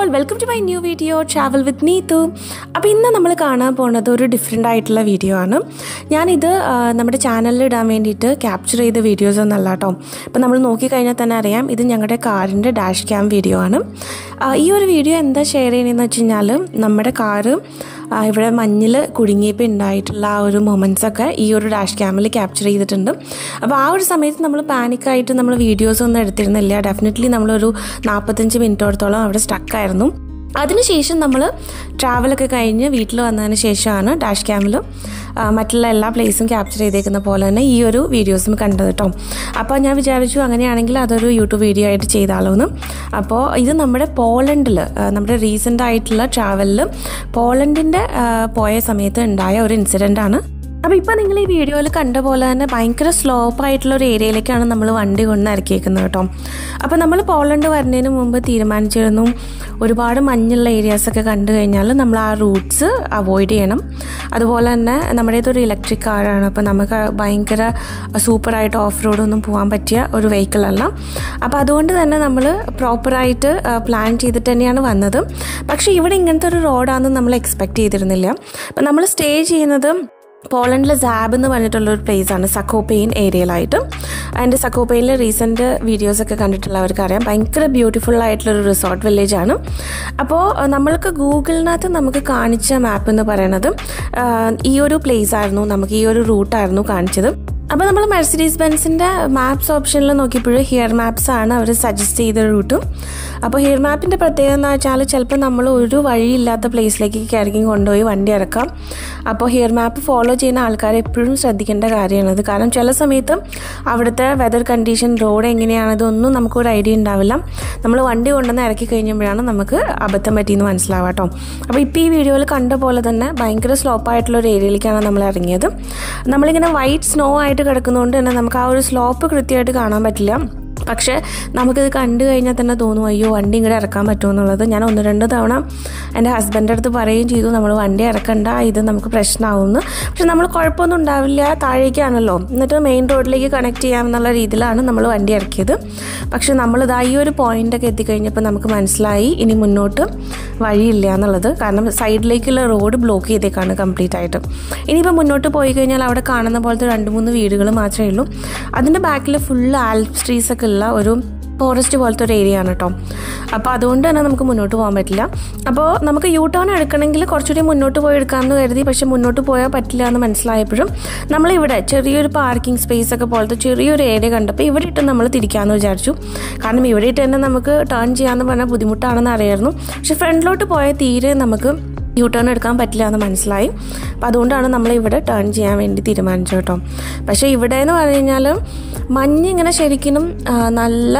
and welcome to my new video travel with Neethu അപ്പോൾ ഇന്ന് നമ്മൾ കാണാൻ പോകുന്നത് ഒരു ഡിഫറെൻ്റ് ആയിട്ടുള്ള വീഡിയോ ആണ് ഞാനിത് ആ, നമ്മുടെ ചാനലിൽ ഇടാൻ വേണ്ടിയിട്ട് ക്യാപ്ചർ ചെയ്ത വീഡിയോസ് ഒന്നല്ല കേട്ടോ അപ്പോൾ നമ്മൾ നോക്കിക്കഴിഞ്ഞാൽ തന്നെ അറിയാം ഇത് ഞങ്ങളുടെ കാറിൻ്റെ ഡാഷ് ക്യാം വീഡിയോ ആണ് ആ, ഈ ഒരു വീഡിയോ എന്താ ഷെയർ ചെയ്യണമെന്ന് വെച്ച് കഴിഞ്ഞാൽ നമ്മുടെ കാറ് ആ, ഇവിടെ മഞ്ഞിൽ കുടുങ്ങിയപ്പോൾ ഉണ്ടായിട്ടുള്ള ആ ഒരു മൊമെൻറ്റ്സ് ഒക്കെ ഈ ഒരു ഡാഷ് ക്യാമിൽ ക്യാപ്ചർ ചെയ്തിട്ടുണ്ട് അപ്പോൾ ആ ഒരു സമയത്ത് നമ്മൾ പാനിക്കായിട്ട് നമ്മൾ വീഡിയോസ് ഒന്നും എടുത്തിരുന്നില്ല ഡെഫിനറ്റ്ലി നമ്മളൊരു നാൽപ്പത്തഞ്ച് മിനിറ്റോളത്തോളം അവിടെ സ്റ്റക്കായിരുന്നു അതിനുശേഷം നമ്മൾ ട്രാവലൊക്കെ കഴിഞ്ഞ് വീട്ടിൽ വന്നതിന് ശേഷമാണ് ഡാഷ് ക്യാമിൽ മറ്റുള്ള എല്ലാ പ്ലേസും ക്യാപ്ചർ ചെയ്തേക്കുന്ന പോലെ തന്നെ ഈ ഒരു വീഡിയോസും കണ്ടത് കേട്ടോ അപ്പോൾ ഞാൻ വിചാരിച്ചു അങ്ങനെയാണെങ്കിൽ അതൊരു യൂട്യൂബ് വീഡിയോ ആയിട്ട് ചെയ്താലോ എന്ന് അപ്പോൾ ഇത് നമ്മുടെ പോളണ്ടിൽ നമ്മുടെ റീസെൻ്റ് ആയിട്ടുള്ള ട്രാവലിൽ പോളണ്ടിൻ്റെ പോയ സമയത്ത് ഉണ്ടായ ഒരു ഇൻസിഡൻ്റ് ആണ് അപ്പോൾ ഇപ്പോൾ നിങ്ങൾ ഈ വീഡിയോയിൽ കണ്ട പോലെ തന്നെ ഭയങ്കര സ്ലോപ്പ് ആയിട്ടുള്ള ഒരു ഏരിയയിലേക്കാണ് നമ്മൾ വണ്ടി കൊണ്ട് ഇറക്കിയേക്കുന്നത് കേട്ടോ അപ്പോൾ നമ്മൾ പോളണ്ട് വരുന്നതിന് മുമ്പ് തീരുമാനിച്ചിരുന്നു ഒരുപാട് മഞ്ഞുള്ള ഏരിയാസൊക്കെ കണ്ടു കഴിഞ്ഞാൽ നമ്മൾ ആ റൂട്ട്സ് അവോയ്ഡ് ചെയ്യണം അതുപോലെ തന്നെ നമ്മുടെ ഇതൊരു ഇലക്ട്രിക് കാറാണ് അപ്പോൾ നമുക്ക് ഭയങ്കര സൂപ്പറായിട്ട് ഓഫ് റോഡൊന്നും പോകാൻ പറ്റിയ ഒരു വെഹിക്കിൾ അല്ല അപ്പോൾ അതുകൊണ്ട് തന്നെ നമ്മൾ പ്രോപ്പറായിട്ട് പ്ലാൻ ചെയ്തിട്ട് തന്നെയാണ് വന്നത് പക്ഷേ ഇവിടെ ഇങ്ങനത്തെ ഒരു റോഡാണെന്ന് നമ്മൾ എക്സ്പെക്ട് ചെയ്തിരുന്നില്ല അപ്പോൾ നമ്മൾ സ്റ്റേ ചെയ്യുന്നത് പോളണ്ടിലെ സാബ് എന്ന് പറഞ്ഞിട്ടുള്ള ഒരു പ്ലേസ് ആണ് സക്കോപ്പെയിൻ ഏരിയയിലായിട്ട് അതിൻ്റെ സക്കോപ്പെയിനിലെ റീസെൻറ്റ് വീഡിയോസൊക്കെ കണ്ടിട്ടുള്ളവർക്ക് അറിയാം ഭയങ്കര ബ്യൂട്ടിഫുൾ ആയിട്ടുള്ളൊരു റിസോർട്ട് വില്ലേജ് ആണ് അപ്പോൾ നമ്മൾക്ക് ഗൂഗിളിനകത്ത് നമുക്ക് കാണിച്ച മാപ്പ് എന്ന് പറയുന്നത് ആ, ഈ ഒരു പ്ലേസ് ആയിരുന്നു നമുക്ക് ഈ ഒരു റൂട്ടായിരുന്നു കാണിച്ചത് അപ്പോൾ നമ്മൾ മെർസിഡീസ് ബെൻസിൻ്റെ മാപ്സ് ഓപ്ഷനിൽ നോക്കിയപ്പോൾ ഹിയർ മാപ്സ് ആണ് അവർ സജസ്റ്റ് ചെയ്ത റൂട്ടും അപ്പോൾ ഹിയർ മാപ്പിൻ്റെ പ്രത്യേകത എന്ന് വെച്ചാൽ ചിലപ്പോൾ നമ്മൾ ഒരു വഴിയില്ലാത്ത പ്ലേസിലേക്ക് കയറി കൊണ്ടുപോയി വണ്ടി ഇറക്കാം അപ്പോൾ ഹിയർ മാപ്പ് ഫോളോ ചെയ്യുന്ന ആൾക്കാർ എപ്പോഴും ശ്രദ്ധിക്കേണ്ട കാര്യമാണത് കാരണം ചില സമയത്ത് അവിടുത്തെ വെതർ കണ്ടീഷൻ റോഡ് എങ്ങനെയാണ് ഇതൊന്നും നമുക്കൊരു ഐഡിയ ഉണ്ടാവില്ല നമ്മൾ വണ്ടി കൊണ്ടുവന്ന് ഇറക്കി കഴിഞ്ഞപ്പോഴാണ് നമുക്ക് അബദ്ധം പറ്റിയെന്ന് മനസ്സിലാവുക കേട്ടോ അപ്പോൾ ഇപ്പോൾ ഈ വീഡിയോയിൽ കണ്ട പോലെ തന്നെ ഭയങ്കര സ്ലോപ്പ് ആയിട്ടുള്ള ഒരു ഏരിയയിലേക്കാണ് നമ്മൾ ഇറങ്ങിയത് നമ്മളിങ്ങനെ വൈറ്റ് സ്നോ ആയിട്ട് കിടക്കുന്നതുകൊണ്ട് തന്നെ നമുക്ക് ആ ഒരു സ്ലോപ്പ് കൃത്യമായിട്ട് കാണാൻ പറ്റില്ല പക്ഷേ നമുക്കിത് കണ്ടു കഴിഞ്ഞാൽ തന്നെ തോന്നും അയ്യോ വണ്ടി ഇങ്ങോട്ട് ഇറക്കാൻ പറ്റുമോ എന്നുള്ളത് ഞാൻ ഒന്ന് രണ്ട് തവണ എൻ്റെ ഹസ്ബൻഡ് അടുത്ത് പറയുകയും ചെയ്തു നമ്മൾ വണ്ടി ഇറക്കണ്ട ഇത് നമുക്ക് പ്രശ്നമാവുമെന്ന് പക്ഷെ നമ്മൾ കുഴപ്പമൊന്നും ഉണ്ടാവില്ല താഴേക്കാണല്ലോ എന്നിട്ട് മെയിൻ റോഡിലേക്ക് കണക്ട് ചെയ്യാമെന്നുള്ള രീതിയിലാണ് നമ്മൾ വണ്ടി ഇറക്കിയത് പക്ഷെ നമ്മളിതാ ഈ ഒരു പോയിൻ്റൊക്കെ എത്തിക്കഴിഞ്ഞപ്പോൾ നമുക്ക് മനസ്സിലായി ഇനി മുന്നോട്ട് വഴിയില്ല എന്നുള്ളത് കാരണം സൈഡിലേക്കുള്ള റോഡ് ബ്ലോക്ക് ചെയ്തേക്കാണ് കംപ്ലീറ്റ് ആയിട്ട് ഇനിയിപ്പോൾ മുന്നോട്ട് പോയി കഴിഞ്ഞാൽ അവിടെ കാണുന്ന പോലത്തെ രണ്ട് മൂന്ന് വീടുകൾ മാത്രമേ ഉള്ളൂ അതിൻ്റെ ബാക്കിൽ ഫുള്ള് ആൽപ്സ് ട്രീസ് ഒക്കെ ഉള്ള ഒരു ഫോറസ്റ്റ് പോലത്തെ ഒരു ഏരിയ ആണ് കേട്ടോ അപ്പോൾ അതുകൊണ്ട് തന്നെ നമുക്ക് മുന്നോട്ട് പോകാൻ പറ്റില്ല അപ്പോൾ നമുക്ക് യൂ ടേൺ എടുക്കണമെങ്കിൽ കുറച്ചുകൂടി മുന്നോട്ട് പോയി എടുക്കാമെന്ന് കരുതി പക്ഷെ മുന്നോട്ട് പോയാൽ പറ്റില്ല എന്ന് മനസ്സിലായപ്പോഴും നമ്മളിവിടെ ചെറിയൊരു പാർക്കിംഗ് സ്പേസ് ഒക്കെ പോലത്തെ ചെറിയൊരു ഏരിയ കണ്ടപ്പോൾ ഇവിടെ ഇട്ട് നമ്മൾ തിരിക്കാമെന്ന് വിചാരിച്ചു കാരണം ഇവിടെ ഇട്ട് തന്നെ നമുക്ക് ടേൺ ചെയ്യാമെന്ന് പറഞ്ഞാൽ ബുദ്ധിമുട്ടാണെന്ന് അറിയായിരുന്നു പക്ഷെ ഫ്രണ്ടിലോട്ട് പോയാൽ തീരെ നമുക്ക് യൂ ടേൺ എടുക്കാൻ പറ്റില്ല എന്ന് മനസ്സിലായി അപ്പം അതുകൊണ്ടാണ് നമ്മൾ ഇവിടെ ടേൺ ചെയ്യാൻ വേണ്ടി തീരുമാനിച്ചത് കേട്ടോ പക്ഷേ ഇവിടെ എന്ന് പറഞ്ഞു കഴിഞ്ഞാൽ മഞ്ഞ് ഇങ്ങനെ ശരിക്കും ആ, നല്ല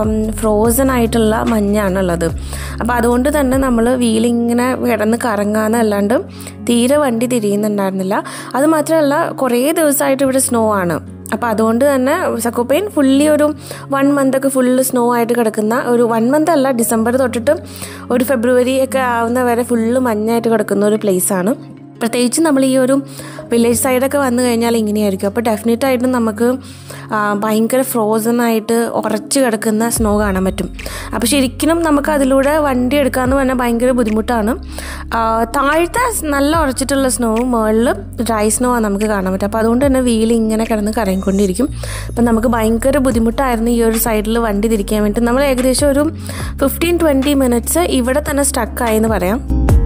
ഫ്രോസൺ ആയിട്ടുള്ള മഞ്ഞാണുള്ളത് അപ്പോൾ അതുകൊണ്ട് തന്നെ നമ്മൾ വീലിങ്ങനെ കിടന്ന് കറങ്ങാന്നല്ലാണ്ട് തീരെ വണ്ടി തിരിയുന്നുണ്ടായിരുന്നില്ല അത് മാത്രമല്ല കുറേ ദിവസമായിട്ട് ഇവിടെ സ്നോ ആണ് അപ്പോൾ അതുകൊണ്ട് തന്നെ സക്കോപ്പൈൻ ഫുള്ളി ഒരു വൺ മന്ത് ഒക്കെ ഫുള്ള് സ്നോ ആയിട്ട് കിടക്കുന്ന ഒരു വൺ മന്ത് അല്ല ഡിസംബർ തൊട്ടിട്ട് ഒരു ഫെബ്രുവരി ഒക്കെ ആവുന്ന വരെ ഫുള്ള് മഞ്ഞായിട്ട് കിടക്കുന്ന ഒരു place ആണ് പ്രത്യേകിച്ച് നമ്മൾ ഈ ഒരു വില്ലേജ് സൈഡൊക്കെ വന്നു കഴിഞ്ഞാൽ ഇങ്ങനെയായിരിക്കും അപ്പോൾ ഡെഫിനറ്റ് ആയിട്ടും നമുക്ക് ആ, ഭയങ്കര ഫ്രോസൺ ആയിട്ട് ഉറച്ച് കിടക്കുന്ന സ്നോ കാണാൻ പറ്റും അപ്പോൾ ശരിക്കും നമുക്ക് അതിലൂടെ വണ്ടി എടുക്കാമെന്ന് പറഞ്ഞാൽ ഭയങ്കര ബുദ്ധിമുട്ടാണ് ആ, താഴത്തെ നല്ല ഉറച്ചിട്ടുള്ള സ്നോവും മുകളിൽ ഡ്രൈ സ്നോ ആണ് നമുക്ക് കാണാൻ പറ്റും അപ്പോൾ അതുകൊണ്ട് തന്നെ വീൽ ഇങ്ങനെ കിടന്ന് കറങ്ങിക്കൊണ്ടിരിക്കും അപ്പം നമുക്ക് ഭയങ്കര ബുദ്ധിമുട്ടായിരുന്നു ഈ ഒരു സൈഡിൽ വണ്ടി തിരിക്കാൻ വേണ്ടി നമ്മൾ ഏകദേശം ഒരു ഫിഫ്റ്റീൻ ട്വൻറ്റി മിനിറ്റ്സ് ഇവിടെ തന്നെ സ്റ്റക്കായി എന്ന് പറയാം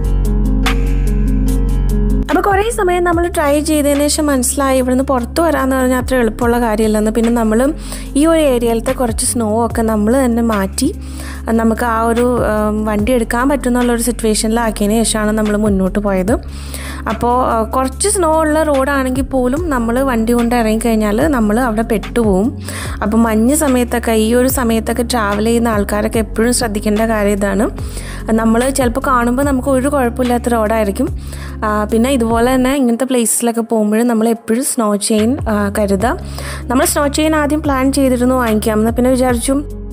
അപ്പോൾ കുറേ സമയം നമ്മൾ ട്രൈ ചെയ്തതിന് ശേഷം മനസ്സിലായി ഇവിടുന്ന് പുറത്ത് വരാമെന്ന് പറഞ്ഞാൽ അത്ര എളുപ്പമുള്ള കാര്യമില്ലെന്ന് പിന്നെ നമ്മൾ ഈ ഒരു ഏരിയയിലത്തെ കുറച്ച് സ്നോ ഒക്കെ നമ്മൾ തന്നെ മാറ്റി അത് നമുക്ക് ആ ഒരു ഉം, വണ്ടി എടുക്കാൻ പറ്റുന്നുള്ള ഒരു സിറ്റുവേഷനിലാക്കിയതിന് ശേഷമാണ് നമ്മൾ മുന്നോട്ട് പോയത് അപ്പോൾ ആ, കുറച്ച് സ്നോ ഉള്ള റോഡാണെങ്കിൽ പോലും നമ്മൾ വണ്ടി കൊണ്ട് ഇറങ്ങിക്കഴിഞ്ഞാൽ നമ്മൾ അവിടെ പെട്ടുപോകും അപ്പോൾ മഞ്ഞ് സമയത്തൊക്കെ ഈ ഒരു സമയത്തൊക്കെ ട്രാവൽ ചെയ്യുന്ന ആൾക്കാരൊക്കെ എപ്പോഴും ശ്രദ്ധിക്കേണ്ട കാര്യം ഇതാണ് നമ്മൾ ചിലപ്പോൾ കാണുമ്പോൾ നമുക്ക് ഒരു കുഴപ്പമില്ലാത്ത റോഡായിരിക്കും ആ, പിന്നെ ഇതുപോലെ തന്നെ ഇങ്ങനത്തെ പ്ലേസിലൊക്കെ പോകുമ്പോഴും നമ്മൾ എപ്പോഴും സ്നോ ചെയിൻ കരുതുക നമ്മൾ സ്നോ ചെയിൻ ആദ്യം പ്ലാൻ ചെയ്തിരുന്നു വാങ്ങിക്കാമെന്ന് പിന്നെ വിചാരിച്ചു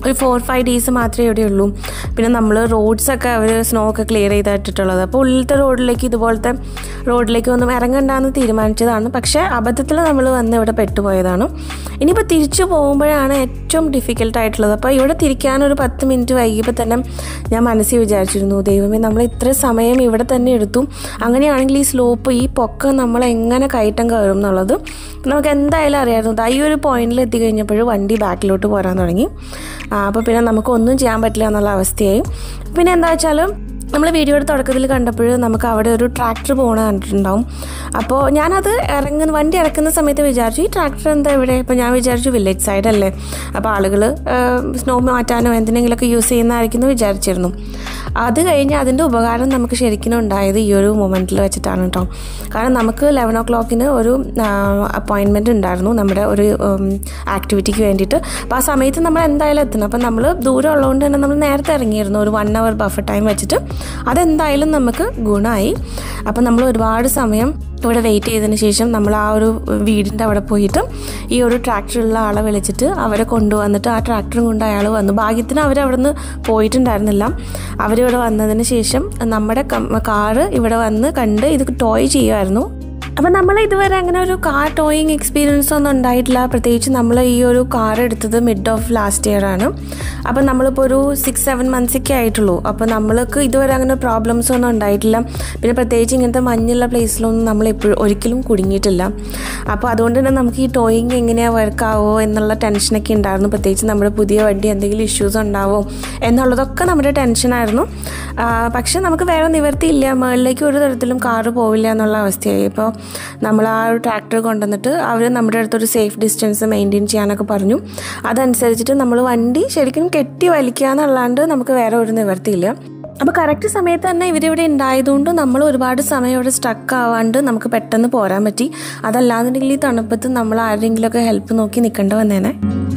ഒരു ഫോർ ഫൈവ് ഡേയ്സ് മാത്രമേ ഇവിടെ ഉള്ളൂ പിന്നെ നമ്മൾ റോഡ്സൊക്കെ അവർ സ്നോ ഒക്കെ ക്ലിയർ ചെയ്തിട്ടുള്ളത് അപ്പോൾ ഉള്ളിലത്തെ റോഡിലേക്ക് ഇതുപോലത്തെ റോഡിലേക്ക് ഒന്നും ഇറങ്ങണ്ടെന്ന് തീരുമാനിച്ചതാണ് പക്ഷേ അബദ്ധത്തിൽ നമ്മൾ വന്ന് ഇവിടെ പെട്ടുപോയതാണ് ഇനിയിപ്പോൾ തിരിച്ചു പോകുമ്പോഴാണ് ഏറ്റവും ഡിഫിക്കൽട്ട് ആയിട്ടുള്ളത് അപ്പോൾ ഇവിടെ തിരിക്കാനൊരു പത്ത് മിനിറ്റ് വൈകിയപ്പോൾ തന്നെ ഞാൻ മനസ്സിൽ വിചാരിച്ചിരുന്നു ദൈവമേ നമ്മൾ ഇത്ര സമയം ഇവിടെ തന്നെ എടുത്തു അങ്ങനെയാണെങ്കിൽ ഈ സ്ലോപ്പ് ഈ പൊക്ക നമ്മൾ എങ്ങനെ കയറ്റം കയറും എന്നുള്ളത് നമുക്ക് എന്തായാലും അറിയാമായിരുന്നു ദാ ഈ ഒരു പോയിന്റിൽ എത്തിക്കഴിഞ്ഞപ്പോൾ വണ്ടി ബാക്കിലോട്ട് പോരാൻ തുടങ്ങി അപ്പോൾ പിന്നെ നമുക്ക് ഒന്നും ചെയ്യാൻ പറ്റില്ല എന്നുള്ള അവസ്ഥയായി പിന്നെ എന്താ വെച്ചാൽ നമ്മൾ വീഡിയോയുടെ തുടക്കത്തിൽ കണ്ടപ്പോൾ നമുക്ക് അവിടെ ഒരു ട്രാക്ടർ പോകണ കണ്ടിട്ടുണ്ടാവും അപ്പോൾ ഞാനത് ഇറങ്ങുന്ന വണ്ടി ഇറക്കുന്ന സമയത്ത് വിചാരിച്ചു ഈ ട്രാക്ടർ എന്താ ഇവിടെ ഇപ്പോൾ ഞാൻ വിചാരിച്ചു വില്ലേജ് സൈഡ് അല്ലേ അപ്പോൾ ആളുകൾ സ്നോ മാറ്റാനോ എന്തിനെങ്കിലുമൊക്കെ യൂസ് ചെയ്യുന്നതായിരിക്കും എന്ന് വിചാരിച്ചിരുന്നു അത് കഴിഞ്ഞ് അതിൻ്റെ ഉപകാരം നമുക്ക് ശരിക്കും ഉണ്ടായത് ഈ ഒരു മൊമെൻറ്റിൽ വെച്ചിട്ടാണ് കേട്ടോ കാരണം നമുക്ക് ലെവൻ ഓ ക്ലോക്കിന് ഒരു അപ്പോയിൻമെൻറ്റ് ഉണ്ടായിരുന്നു നമ്മുടെ ഒരു ആക്ടിവിറ്റിക്ക് വേണ്ടിയിട്ട് അപ്പോൾ ആ സമയത്ത് നമ്മൾ എന്തായാലും എത്തണം അപ്പോൾ നമ്മൾ ദൂരം ഉള്ളതുകൊണ്ട് തന്നെ നമ്മൾ നേരത്തെ ഇറങ്ങിയിരുന്നു ഒരു വൺ അവർ ബഫർ ടൈം വെച്ചിട്ട് അതെന്തായാലും നമുക്ക് ഗുണമായി അപ്പം നമ്മൾ ഒരുപാട് സമയം ഇവിടെ വെയിറ്റ് ചെയ്തതിന് ശേഷം നമ്മൾ ആ ഒരു വീടിൻ്റെ അവിടെ പോയിട്ട് ഈ ഒരു ട്രാക്ടറുള്ള ആളെ വിളിച്ചിട്ട് അവരെ കൊണ്ടുവന്നിട്ട് ആ ട്രാക്ടറും കൊണ്ട് അയാൾ വന്നു ഭാഗ്യത്തിന് അവർ അവിടെ നിന്ന് പോയിട്ടുണ്ടായിരുന്നില്ല അവരിവിടെ വന്നതിന് ശേഷം നമ്മുടെ കാറ് ഇവിടെ വന്ന് കണ്ട് ഇത് ടോയ് ചെയ്യുമായിരുന്നു അപ്പം നമ്മൾ ഇതുവരെ അങ്ങനെ ഒരു കാർ ടോയിങ് എക്സ്പീരിയൻസ് ഒന്നും ഉണ്ടായിട്ടില്ല പ്രത്യേകിച്ച് നമ്മൾ ഈ ഒരു കാർ എടുത്തത് മിഡ് ഓഫ് ലാസ്റ്റ് ഇയർ ആണ് അപ്പം നമ്മളിപ്പോൾ ഒരു സിക്സ് സെവൻ മന്ത്സൊക്കെ ആയിട്ടുള്ളൂ അപ്പോൾ നമ്മൾക്ക് ഇതുവരെ അങ്ങനെ പ്രോബ്ലംസ് ഒന്നും ഉണ്ടായിട്ടില്ല പിന്നെ പ്രത്യേകിച്ച് ഇങ്ങനത്തെ മഞ്ഞുള്ള പ്ലേസിലൊന്നും നമ്മൾ എപ്പോഴും ഒരിക്കലും കുടുങ്ങിയിട്ടില്ല അപ്പോൾ അതുകൊണ്ട് തന്നെ നമുക്ക് ഈ ടോയിങ് എങ്ങനെയാണ് വർക്കാവോ എന്നുള്ള ടെൻഷനൊക്കെ ഉണ്ടായിരുന്നു പ്രത്യേകിച്ച് നമ്മുടെ പുതിയ വണ്ടി എന്തെങ്കിലും ഇഷ്യൂസ് ഉണ്ടാവോ എന്നുള്ളതൊക്കെ നമ്മുടെ ടെൻഷനായിരുന്നു പക്ഷെ നമുക്ക് വേറെ നിവർത്തിയില്ല മുകളിലേക്ക് ഒരു തരത്തിലും കാറ് പോവില്ല എന്നുള്ള അവസ്ഥയായി ഇപ്പോൾ നമ്മൾ ആ ഒരു ട്രാക്ടർ കൊണ്ടുവന്നിട്ട് അവർ നമ്മുടെ അടുത്തൊരു സേഫ് ഡിസ്റ്റൻസ് മെയിൻറ്റെയിൻ ചെയ്യാനൊക്കെ പറഞ്ഞു അതനുസരിച്ചിട്ട് നമ്മൾ വണ്ടി ശരിക്കും കെട്ടി വലിക്കുക എന്നല്ലാണ്ട് നമുക്ക് വേറെ ഒരു നിവർത്തിയില്ല അപ്പോൾ കറക്റ്റ് സമയത്ത് തന്നെ ഇവരിവിടെ ഉണ്ടായതുകൊണ്ട് നമ്മൾ ഒരുപാട് സമയം ഇവിടെ സ്റ്റക്ക് ആവാണ്ട് നമുക്ക് പെട്ടെന്ന് പോരാൻ പറ്റി അതല്ലാന്നുണ്ടെങ്കിൽ ഈ തണുപ്പത്ത് നമ്മൾ ആരെങ്കിലുമൊക്കെ ഹെൽപ്പ് നോക്കി നിൽക്കേണ്ടി വന്നേനെ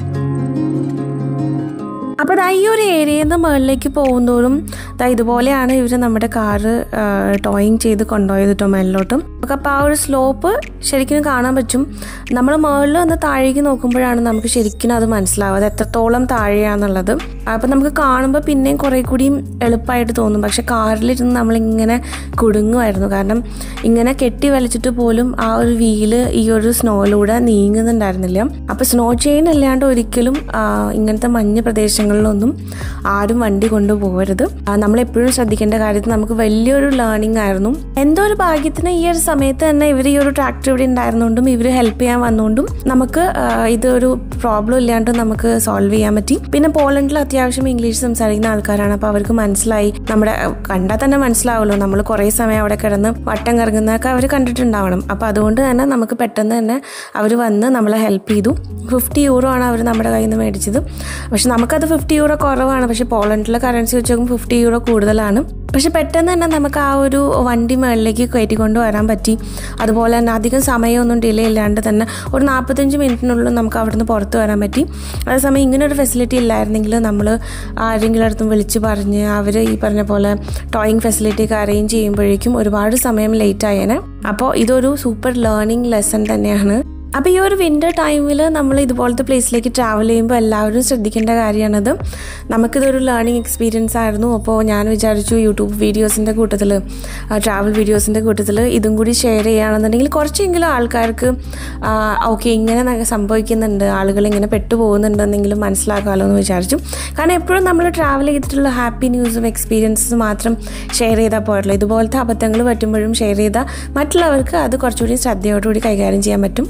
അപ്പോൾ ദാ ഈ ഒരു ഏരിയയിൽ നിന്ന് മുകളിലേക്ക് പോകുന്തോറും ദാ ഇതുപോലെയാണ് ഇവർ നമ്മുടെ കാറ് ടോയിങ് ചെയ്ത് കൊണ്ടുപോയത് കേട്ടോ മേലിലോട്ടും നമുക്ക് അപ്പോൾ ആ ഒരു സ്ലോപ്പ് ശരിക്കും കാണാൻ പറ്റും നമ്മൾ മുകളിൽ നിന്ന് താഴേക്ക് നോക്കുമ്പോഴാണ് നമുക്ക് ശരിക്കും അത് മനസ്സിലാവുക അത് എത്രത്തോളം താഴെയാണെന്നുള്ളത് അപ്പോൾ നമുക്ക് കാണുമ്പോൾ പിന്നെയും കുറേ കൂടിയും എളുപ്പമായിട്ട് തോന്നും പക്ഷെ കാറിലിരുന്ന് നമ്മളിങ്ങനെ കുടുങ്ങുമായിരുന്നു കാരണം ഇങ്ങനെ കെട്ടി വലിച്ചിട്ട് പോലും ആ ഒരു വീല് ഈ ഒരു സ്നോയിലൂടെ നീങ്ങുന്നുണ്ടായിരുന്നില്ല അപ്പോൾ സ്നോ ചെയിൻ അല്ലാണ്ട് ഒരിക്കലും ഇങ്ങനത്തെ മഞ്ഞ പ്രദേശങ്ങളിലൊന്നും ആരും വണ്ടി കൊണ്ടുപോകരുത് നമ്മളെപ്പോഴും ശ്രദ്ധിക്കേണ്ട കാര്യത്തിൽ നമുക്ക് വലിയൊരു ലേണിംഗ് ആയിരുന്നു എന്തോ ഒരു ഭാഗ്യത്തിന് ഈ ഒരു സമയത്ത് തന്നെ ഇവർ ഈ ഒരു ട്രാക്ടർ ഇവിടെ ഉണ്ടായിരുന്നുകൊണ്ടും ഇവർ ഹെൽപ്പ് ചെയ്യാൻ വന്നുകൊണ്ടും നമുക്ക് ഇതൊരു പ്രോബ്ലം ഇല്ലാണ്ട് നമുക്ക് സോൾവ് ചെയ്യാൻ പറ്റി പിന്നെ പോളണ്ടിൽ അത്യാവശ്യം ഇംഗ്ലീഷ് സംസാരിക്കുന്ന ആൾക്കാരാണ് അപ്പോൾ അവർക്ക് മനസ്സിലായി നമ്മുടെ കണ്ടാൽ തന്നെ മനസ്സിലാവുമല്ലോ നമ്മൾ കുറേ സമയം അവിടെ കിടന്ന് വട്ടം കറങ്ങുന്നതൊക്കെ അവർ കണ്ടിട്ടുണ്ടാവണം അപ്പോൾ അതുകൊണ്ട് തന്നെ നമുക്ക് പെട്ടെന്ന് തന്നെ അവർ വന്ന് നമ്മളെ ഹെൽപ്പ് ചെയ്തു ഫിഫ്റ്റി യൂറോ ആണ് അവർ നമ്മുടെ കയ്യിൽ നിന്ന് മേടിച്ചത് പക്ഷെ നമുക്കത് ഫിഫ്റ്റി യൂറോ കുറവാണ് പക്ഷെ പോളണ്ടിലെ കറൻസി വെച്ച് നോക്കുമ്പോൾ ഫിഫ്റ്റി യൂറോ കൂടുതലാണ് പക്ഷെ പെട്ടെന്ന് തന്നെ നമുക്ക് ആ ഒരു വണ്ടി മുകളിലേക്ക് കയറ്റിക്കൊണ്ട് വരാൻ പറ്റി അതുപോലെ തന്നെ അധികം സമയമൊന്നും ഡിലേ ഇല്ലാണ്ട് തന്നെ ഒരു നാൽപ്പത്തഞ്ച് മിനിറ്റിനുള്ളിൽ നമുക്ക് അവിടുന്ന് പുറത്ത് വരാൻ പറ്റി അതേസമയം ഇങ്ങനെ ഒരു ഫെസിലിറ്റി ഇല്ലായിരുന്നെങ്കിൽ നമ്മൾ ആരെങ്കിലും അടുത്തും വിളിച്ച് പറഞ്ഞ് അവർ ഈ പറഞ്ഞ പോലെ ടോയിങ് ഫെസിലിറ്റി ഒക്കെ അറേഞ്ച് ചെയ്യുമ്പോഴേക്കും ഒരുപാട് സമയം ലേറ്റ് ആയേനെ അപ്പോൾ ഇതൊരു സൂപ്പർ ലേണിംഗ് ലെസൺ തന്നെയാണ് അപ്പോൾ ഈ ഒരു വിൻ്റർ ടൈമിൽ നമ്മൾ ഇതുപോലത്തെ പ്ലേസിലേക്ക് ട്രാവൽ ചെയ്യുമ്പോൾ എല്ലാവരും ശ്രദ്ധിക്കേണ്ട കാര്യമാണത് നമുക്കിതൊരു ലേണിംഗ് എക്സ്പീരിയൻസ് ആയിരുന്നു അപ്പോൾ ഞാൻ വിചാരിച്ചു യൂട്യൂബ് വീഡിയോസിൻ്റെ കൂട്ടത്തിൽ ട്രാവൽ വീഡിയോസിൻ്റെ കൂട്ടത്തിൽ ഇതും കൂടി ഷെയർ ചെയ്യുകയാണെന്നുണ്ടെങ്കിൽ കുറച്ചെങ്കിലും ആൾക്കാർക്ക് ഓക്കെ ഇങ്ങനെ സംഭവിക്കുന്നുണ്ട് ആളുകൾ ഇങ്ങനെ പെട്ടുപോകുന്നുണ്ടെന്നെങ്കിലും മനസ്സിലാക്കാമല്ലോ എന്ന് വിചാരിച്ചു കാരണം എപ്പോഴും നമ്മൾ ട്രാവൽ ചെയ്തിട്ടുള്ള ഹാപ്പി ന്യൂസും എക്സ്പീരിയൻസും മാത്രം ഷെയർ ചെയ്താൽ പോരല്ലോ ഇതുപോലത്തെ അബദ്ധങ്ങൾ പറ്റുമ്പോഴും ഷെയർ ചെയ്താൽ മറ്റുള്ളവർക്ക് അത് കുറച്ചുകൂടി ശ്രദ്ധയോടുകൂടി കൈകാര്യം ചെയ്യാൻ പറ്റും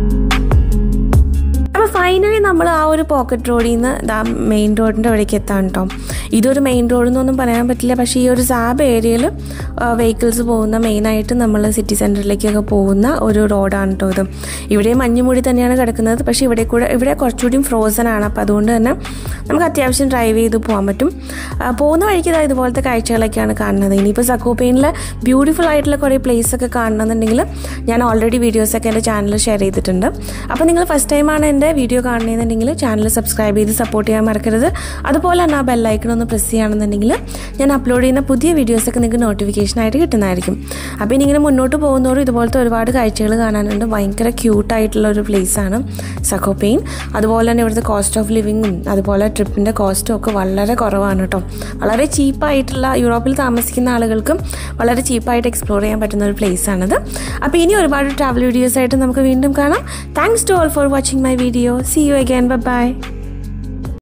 അപ്പോൾ ഫൈനലി നമ്മൾ ആ ഒരു പോക്കറ്റ് റോഡിൽ നിന്ന് ദാ മെയിൻ റോഡിൻ്റെ അവിടേക്ക് എത്താൻ കേട്ടോ ഇതൊരു മെയിൻ റോഡ് എന്നൊന്നും പറയാൻ പറ്റില്ല പക്ഷേ ഈ ഒരു സാബ് ഏരിയയിൽ വെഹിക്കിൾസ് പോകുന്ന മെയിനായിട്ട് നമ്മൾ സിറ്റി സെൻറ്ററിലേക്കൊക്കെ പോകുന്ന ഒരു റോഡാണ് കേട്ടോ ഇത് ഇവിടെ മഞ്ഞുമൂടി തന്നെയാണ് കിടക്കുന്നത് പക്ഷേ ഇവിടെ കൂടെ ഇവിടെ കുറച്ചുകൂടിയും ഫ്രോസൺ ആണ് അപ്പോൾ അതുകൊണ്ട് തന്നെ നമുക്ക് അത്യാവശ്യം ഡ്രൈവ് ചെയ്ത് പോകാൻ പറ്റും പോകുന്ന വഴിക്ക് ഇതാ ഇതുപോലത്തെ കാഴ്ചകളൊക്കെയാണ് കാണുന്നത് ഇനിയിപ്പോൾ സക്കോപ്പെയിനിൽ ബ്യൂട്ടിഫുൾ ആയിട്ടുള്ള കുറേ പ്ലേസ് ഒക്കെ കാണണമെന്നുണ്ടെങ്കിൽ ഞാൻ ഓൾറെഡി വീഡിയോസൊക്കെ എൻ്റെ ചാനലിൽ ഷെയർ ചെയ്തിട്ടുണ്ട് അപ്പോൾ നിങ്ങൾ ഫസ്റ്റ് ടൈമാണ് എൻ്റെ വീഡിയോ കാണണമെന്നുണ്ടെങ്കിൽ ചാനൽ സബ്സ്ക്രൈബ് ചെയ്ത് സപ്പോർട്ട് ചെയ്യാൻ മറക്കരുത് അതുപോലെ തന്നെ ആ ബെല്ലൈക്കൺ ഒന്ന് പ്രസ് ചെയ്യുകയാണെന്നുണ്ടെങ്കിൽ ഞാൻ അപ്ലോഡ് ചെയ്യുന്ന പുതിയ വീഡിയോസൊക്കെ നിങ്ങൾക്ക് നോട്ടിഫിക്കേഷനായിട്ട് കിട്ടുന്നതായിരിക്കും അപ്പോൾ ഇനി ഇങ്ങനെ മുന്നോട്ട് പോകുന്നതോറും ഇതുപോലത്തെ ഒരുപാട് കാഴ്ചകൾ കാണാനുണ്ട് ഭയങ്കര ക്യൂട്ടായിട്ടുള്ള ഒരു പ്ലേസാണ് സഖോപെയിൻ അതുപോലെ തന്നെ ഇവിടുത്തെ കോസ്റ്റ് ഓഫ് ലിവിങ്ങും അതുപോലെ ട്രിപ്പിൻ്റെ കോസ്റ്റും ഒക്കെ വളരെ കുറവാണ് കേട്ടോ വളരെ ചീപ്പായിട്ടുള്ള യൂറോപ്പിൽ താമസിക്കുന്ന ആളുകൾക്കും വളരെ ചീപ്പായിട്ട് എക്സ്പ്ലോർ ചെയ്യാൻ പറ്റുന്ന ഒരു പ്ലേസാണിത് അപ്പോൾ ഇനി ഒരുപാട് ട്രാവൽ വീഡിയോസ് ആയിട്ട് നമുക്ക് വീണ്ടും കാണാം thanks to all for watching my video see you again by